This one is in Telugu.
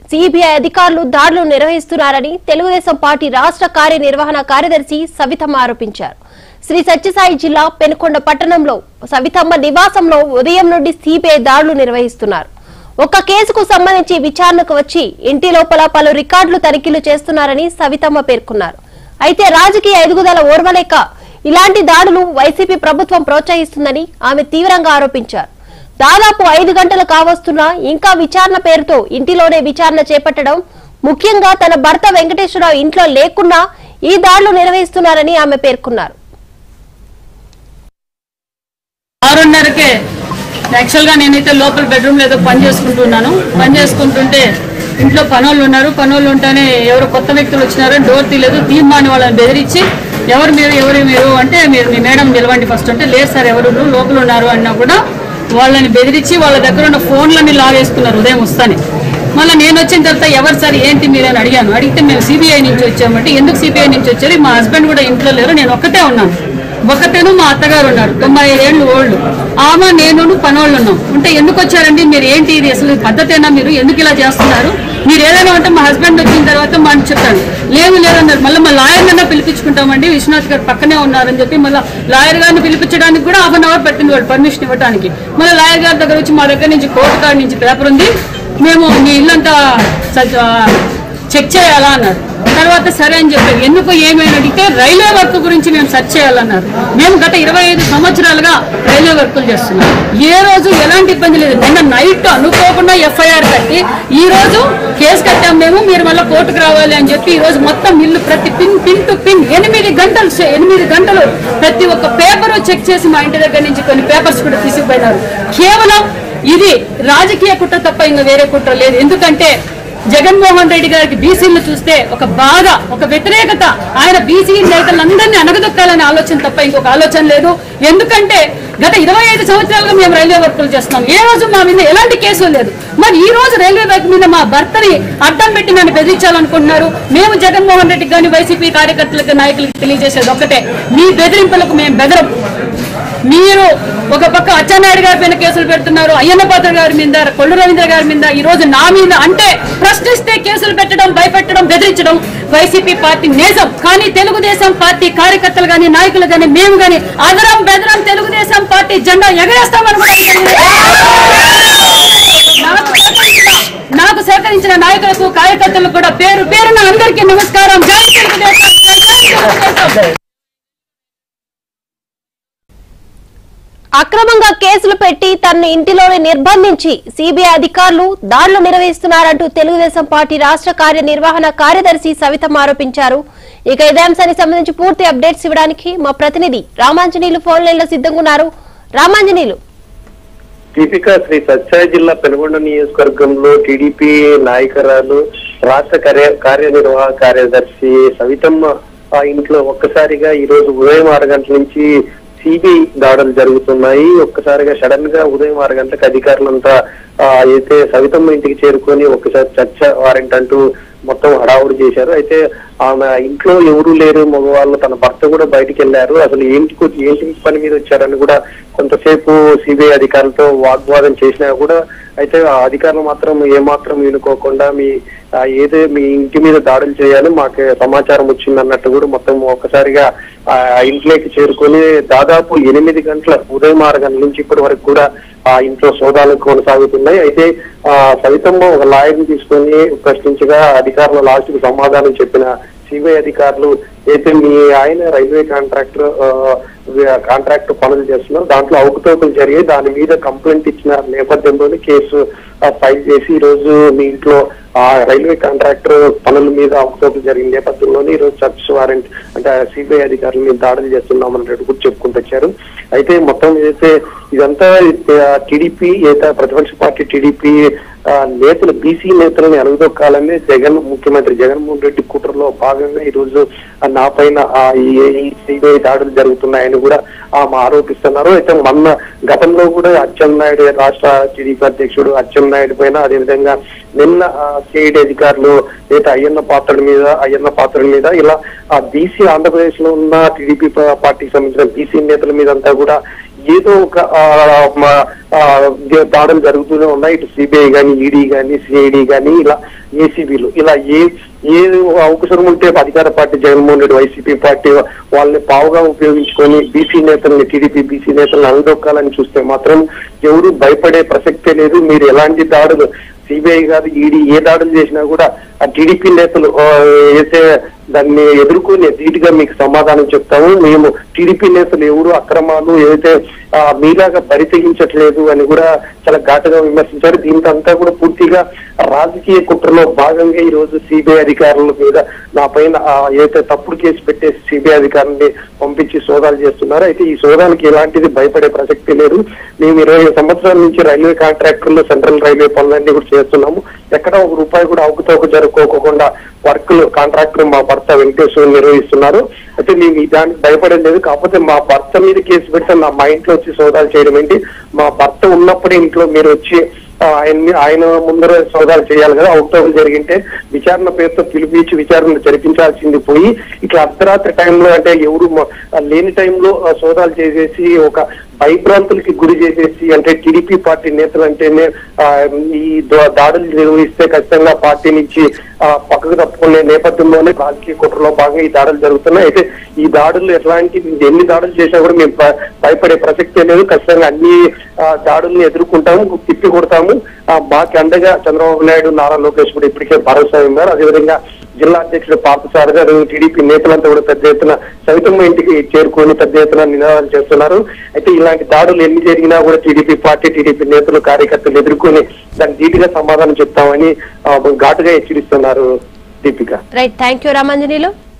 సిబిఐ అధికారులు దాడులు నిర్వహిస్తున్నారని తెలుగుదేశం పార్టీ రాష్ట్ర కార్యనిర్వహణ కార్యదర్శి సవితమ్మ ఆరోపించారు శ్రీ సత్యసాయి జిల్లా పెనుకొండ పట్టణంలో సవితమ్మ నివాసంలో ఉదయం నుండి సిబిఐ దాడులు నిర్వహిస్తున్నారు ఒక కేసుకు సంబంధించి విచారణకు వచ్చి ఇంటి లోపల పలు రికార్డులు తనిఖీలు చేస్తున్నారని సవితమ్మ పేర్కొన్నారు అయితే రాజకీయ ఎదుగుదల ఓర్వలేక ఇలాంటి దాడులు వైసీపీ ప్రభుత్వం ప్రోత్సహిస్తుందని ఆమె తీవ్రంగా ఆరోపించారు దాదాపు ఐదు గంటలు కావస్తున్నా ఇంకా విచారణ పేరుతో ఇంటిలోనే విచారణ చేపట్టడం ముఖ్యంగా తన భర్త వెంకటేశ్వరరావు ఇంట్లో లేకున్నా ఈ దాడులు నిర్వహిస్తున్నారని ఆమె పేర్కొన్నారు ఆరున్నరకే యాక్చువల్ గా నేనైతే లోపల బెడ్రూమ్ లో ఏదో పని చేసుకుంటున్నాను పని చేసుకుంటుంటే ఇంట్లో పనోళ్ళు ఉన్నారు పనోళ్ళు ఉంటేనే ఎవరు కొత్త వ్యక్తులు వచ్చినారు డోర్ తీయలేదు తీయమని వాళ్ళని బెదిరించి ఎవరు మీరు ఎవరు మీరు అంటే మీరు మీ మేడం నిలవండి ఫస్ట్ అంటే లేదు సార్ ఎవరు లోపల ఉన్నారు అన్నా కూడా వాళ్ళని బెదిరించి వాళ్ళ దగ్గర ఉన్న ఫోన్లన్నీ లాగేసుకున్నారు ఉదయం వస్తానే మళ్ళీ నేను వచ్చిన తర్వాత ఎవరు సార్ ఏంటి మీరు అని అడిగాను అడిగితే మేము సిబిఐ నుంచి వచ్చామంటే ఎందుకు సిబిఐ నుంచి వచ్చారు మా హస్బెండ్ కూడా ఇంట్లో లేరు నేను ఒక్కటే ఉన్నాను ఒకతేను మా అత్తగారు ఉన్నారు తొంభై ఐదేళ్ళు ఓల్డ్ ఆమె నేను పనోళ్ళు ఉన్నాం ఉంటే ఎందుకు వచ్చారండి మీరు ఏంటి ఇది అసలు పద్ధతేనా మీరు ఎందుకు ఇలా చేస్తున్నారు మీరు ఏదైనా ఉంటే మా హస్బెండ్ వచ్చిన తర్వాత మా అని చెప్తాను లేదు లేదన్నారు మళ్ళీ మా లాయర్ అన్నా పిలిపించుకుంటామండి విశ్వనాథ్ గారు పక్కనే ఉన్నారని చెప్పి మళ్ళీ లాయర్ గారిని పిలిపించడానికి కూడా హాఫ్ అన్ అవర్ పెట్టింది వాళ్ళు పర్మిషన్ ఇవ్వడానికి మళ్ళీ లాయర్ గారి దగ్గర వచ్చి మా దగ్గర నుంచి కోర్టు కాడ నుంచి పేపర్ ఉంది మేము మీ ఇల్లంతా స- చెక్ చేయాలా అన్నారు తర్వాత సరే అని చెప్పారు ఎందుకు ఏమైనా అడిగితే రైల్వే వర్క్ గురించి మేము సెర్చ్ చేయాలన్నారు మేము గత ఇరవై ఐదు సంవత్సరాలుగా రైల్వే వర్కులు చేస్తున్నాం ఏ రోజు ఎలాంటి ఇబ్బంది లేదు నిన్న నైట్ అనుకోకుండా ఎఫ్ఐఆర్ కట్టి ఈ రోజు కేసు కట్టాం మేము మీరు మళ్ళీ కోర్టుకు రావాలి అని చెప్పి ఈ రోజు మొత్తం ఇల్లు ప్రతి పిన్ పిన్ టు పిన్ ఎనిమిది గంటలు చే- ఎనిమిది గంటలు ప్రతి ఒక్క పేపర్ చెక్ చేసి మా ఇంటి దగ్గర నుంచి కొన్ని పేపర్స్ కూడా తీసుకుపోయినారు కేవలం ఇది రాజకీయ కుట్ర తప్ప ఇంకా వేరే కుట్ర లేదు ఎందుకంటే జగన్మోహన్ రెడ్డి గారికి బీసీలను చూస్తే ఒక బాధ ఒక వ్యతిరేకత ఆయన బీసీ నేతలందరినీ అనగదొక్కాలనే ఆలోచన తప్ప ఇంకొక ఆలోచన లేదు ఎందుకంటే గత ఇరవై ఐదు సంవత్సరాలుగా మేము రైల్వే వర్కులు చేస్తున్నాం ఏ రోజు మా మీద ఎలాంటి కేసు లేదు మరి ఈ రోజు రైల్వే వర్క్ మీద మా భర్తని అడ్డం పెట్టి నన్ను బెదిరించాలనుకుంటున్నారు మేము జగన్మోహన్ రెడ్డి కానీ వైసీపీ కార్యకర్తలకు నాయకులకు తెలియజేసేది ఒక్కటే మీ బెదిరింపులకు మేము బెదరం మీరు ఒక పక్క అచ్చెన్నాయుడు గారి పైన కేసులు పెడుతున్నారు అయ్యన్న పాత్ర గారి మీద కొల్లు రవీంద్ర గారి మీద ఈ రోజు నా మీద అంటే ప్రశ్నిస్తే కేసులు పెట్టడం భయపెట్టడం బెదిరించడం వైసీపీ పార్టీ నేసం కానీ తెలుగుదేశం పార్టీ కార్యకర్తలు గాని నాయకులు గాని మేము గాని అదరం బెదరం తెలుగుదేశం పార్టీ జెండా ఎగరేస్తామని కూడా నాకు సహకరించిన- నాకు సహకరించిన నాయకులకు కార్యకర్తలకు కూడా పేరు పేరున అందరికీ నమస్కారం జై తెలుగుదేశం జై తెలుగుదేశం అక్రమంగా కేసులు పెట్టి తనను ఇంటిలోనే నిర్బంధించి సిబిఐ అధికారులు దాడులు నిర్వహిస్తున్నారంటూ తెలుగుదేశం పార్టీ రాష్ట్ర కార్యనిర్వహణ కార్యదర్శి సవితమ్మ ఆరోపించారు ఇక ఇదే అంశానికి సంబంధించి పూర్తి అప్డేట్స్ ఇవ్వడానికి మా ప్రతినిధి రామాంజనీయులు ఫోన్ లైన్ లో సిద్ధంగా ఉన్నారు రామాంజనీయులు దీపిక శ్రీ సత్యాయి జిల్లా పెనుగొండ నియోజకవర్గంలో టీడీపీ నాయకురాలు రాష్ట్ర కార్య కార్యనిర్వాహక కార్యదర్శి సవితమ్మ ఆ ఇంట్లో ఒక్కసారిగా ఈ రోజు ఉదయం ఆరు గంటల నుంచి సిబిఐ దాడులు జరుగుతున్నాయి ఒక్కసారిగా సడన్ గా ఉదయం ఆరు గంటలకు అధికారులంతా ఆ, అయితే సవితమ్మ ఇంటికి చేరుకొని ఒక్కసారి చర్చ వారెంట్ అంటూ మొత్తం హడావుడి చేశారు అయితే ఆమె ఇంట్లో ఎవరూ లేరు మగవాళ్ళు తన భర్త కూడా బయటికి వెళ్ళారు అసలు ఏంటి కొ- ఏంటి పని మీద వచ్చారని కూడా కొంతసేపు సిబిఐ అధికారులతో వాగ్వాదం చేసినా కూడా అయితే ఆ అధికారులు మాత్రం ఏమాత్రం వినుకోకుండా మీ ఆ, ఏదో మీ ఇంటి మీద దాడులు చేయాలి మాకు సమాచారం వచ్చింది అన్నట్టు కూడా మొత్తం ఒక్కసారిగా ఆ ఇంట్లోకి చేరుకొని దాదాపు ఎనిమిది గంటల ఉదయం ఆరు గంటల నుంచి ఇప్పటి వరకు కూడా ఆ ఇంట్లో సోదాలు కొనసాగుతున్నాయి అయితే ఆ సవితమ్మ ఒక లాయర్ని తీసుకొని ప్రశ్నించగా అధికారులు లాస్ట్ కు సమాధానం చెప్పిన సిబిఐ అధికారులు అయితే మీ ఆయన రైల్వే కాంట్రాక్టర్ కాంట్రాక్ట్ పనులు చేస్తున్నారు దాంట్లో అవకతవకలు జరిగాయి దాని మీద కంప్లైంట్ ఇచ్చిన నేపథ్యంలోనే కేసు ఆ, ఫైల్ చేసి ఈ రోజు మీ ఇంట్లో ఆ రైల్వే కాంట్రాక్టర్ పనుల మీద అవకతవకలు జరిగిన నేపథ్యంలోనే ఈ రోజు సర్చ్ వారెంట్ అంటే సిబిఐ అధికారులు మీద దాడులు చేస్తున్నాం అన్నట్టు కూడా చెప్పుకుంటూ వచ్చారు అయితే మొత్తం ఏదైతే ఇదంతా టీడీపీ ఏదైతే ప్రతిపక్ష పార్టీ టీడీపీ ఆ, నేతలు బీసీ నేతలను అణగదొక్కాలని జగన్ ముఖ్యమంత్రి జగన్మోహన్ రెడ్డి కుట్రలో భాగంగా ఈ రోజు ఆ నా పైన ఆ ఈ సిబిఐ దాడులు జరుగుతున్నాయని కూడా ఆమె ఆరోపిస్తున్నారు అయితే మొన్న గతంలో కూడా అచ్చెన్నాయుడు రాష్ట్ర టీడీపీ అధ్యక్షుడు అచ్చెన్నాయుడు పైన అదేవిధంగా నిన్న సిఐడి అధికారులు అయితే అయ్యన్న పాత్రల మీద అయ్యన్న పాత్రల మీద ఇలా ఆ బీసీ ఆంధ్రప్రదేశ్ లో ఉన్న టీడీపీ పార్టీకి సంబంధించిన బీసీ నేతల మీద అంతా కూడా ఏదో ఒక ఆ, మా- ఆ, దాడులు జరుగుతూనే ఉన్నాయి ఇటు సిబిఐ గాని ఈడీ గాని సిఐడి గాని ఇలా ఏసీబీలు ఇలా ఏ ఏ అవసరం ఉంటే అధికార party Jaganmohan Reddy YCP party వాళ్ళని పావుగా ఉపయోగించుకొని బీసీ నేతల్ని టీడీపీ బీసీ నేతల్ని అణదొక్కాలని చూస్తే మాత్రం ఎవరు భయపడే ప్రసక్తే లేదు మీరు ఎలాంటి దాడులు సిబిఐ కాదు ఈడీ ఏ దాడులు చేసినా కూడా ఆ టీడీపీ నేతలు ఆ, అయితే దాన్ని ఎదుర్కొని ధీటుగా మీకు సమాధానం చెప్తాము మేము టీడీపీ నేతలు ఎవరు అక్రమాలు ఏదైతే ఆ, మీలాగా పరితగించట్లేదు అని కూడా చాలా ఘాటుగా విమర్శించారు దీంతో అంతా కూడా పూర్తిగా రాజకీయ కుట్రలో భాగంగా ఈ రోజు సిబిఐ అధికారుల మీద నా పైన ఆ, ఏదైతే తప్పుడు కేసు పెట్టేసి సిబిఐ అధికారుల్ని పంపించి సోదాలు చేస్తున్నారు అయితే ఈ సోదాలకి ఎలాంటిది భయపడే ప్రసక్తి లేదు మేము ఇరవై సంవత్సరాల నుంచి రైల్వే కాంట్రాక్టర్లు సెంట్రల్ రైల్వే పనులన్నీ కూడా చేస్తున్నాము ఎక్కడ ఒక రూపాయి కూడా అవకతవక జరుపుకోకుండా వర్క్లు కాంట్రాక్టర్ మా భర్త వెంకటేశ్వర నిర్వహిస్తున్నారు అయితే మేము ఈ దానికి భయపడేది లేదు కాకపోతే మా భర్త మీద కేసు పెడితే నా మా ఇంట్లో వచ్చి సోదాలు చేయడం ఏంటి మా భర్త ఉన్నప్పుడే ఇంట్లో మీరు వచ్చి ఆ, ఆయన్ని ఆయన ముందర సోదాలు చేయాలి కదా అవకతవకలు జరిగింటే విచారణ పేరుతో పిలిపించి విచారణ జరిపించాల్సింది పోయి ఇట్లా అర్ధరాత్రి టైంలో అంటే ఎవరు మ- లేని టైంలో ఆ, సోదాలు చేసేసి ఒక భయభ్రాంతులకి గురి చేసేసి అంటే టీడీపీ పార్టీ నేతలు అంటేనే ఆ, ఈ దా- దాడులు నిర్వహిస్తే ఖచ్చితంగా పార్టీ నుంచి ఆ, పక్కకు తప్పుకునే నేపథ్యంలోనే రాజకీయ కుట్రలో భాగంగా ఈ దాడులు జరుగుతున్నాయి అయితే ఈ దాడులు ఎట్లాంటి ఎన్ని దాడులు చేసినా కూడా మేము భ- భయపడే ప్రసక్తే లేదు ఖచ్చితంగా అన్ని ఆ, దాడుల్ని ఎదుర్కొంటాము తిప్పి కొడతాము ఆ, మాకు అండగా చంద్రబాబు నాయుడు నారా లోకేష్ కూడా ఇప్పటికే భరోసా ఉన్నారు అదేవిధంగా జిల్లా అధ్యక్షుడు పార్థసారథి గారు టీడీపీ నేతలంతా కూడా పెద్ద ఎత్తున సవితమ్మ ఇంటికి చేరుకొని పెద్ద ఎత్తున నినాదాలు చేస్తున్నారు అయితే ఇలాంటి దాడులు ఎన్ని జరిగినా కూడా టీడీపీ పార్టీ టీడీపీ నేతలు కార్యకర్తలు ఎదుర్కొని దానికి ధీటుగా సమాధానం చెప్తామని ఆ, ఘాటుగా హెచ్చరిస్తున్నారు Deepika right thank you Ramanjaneyulu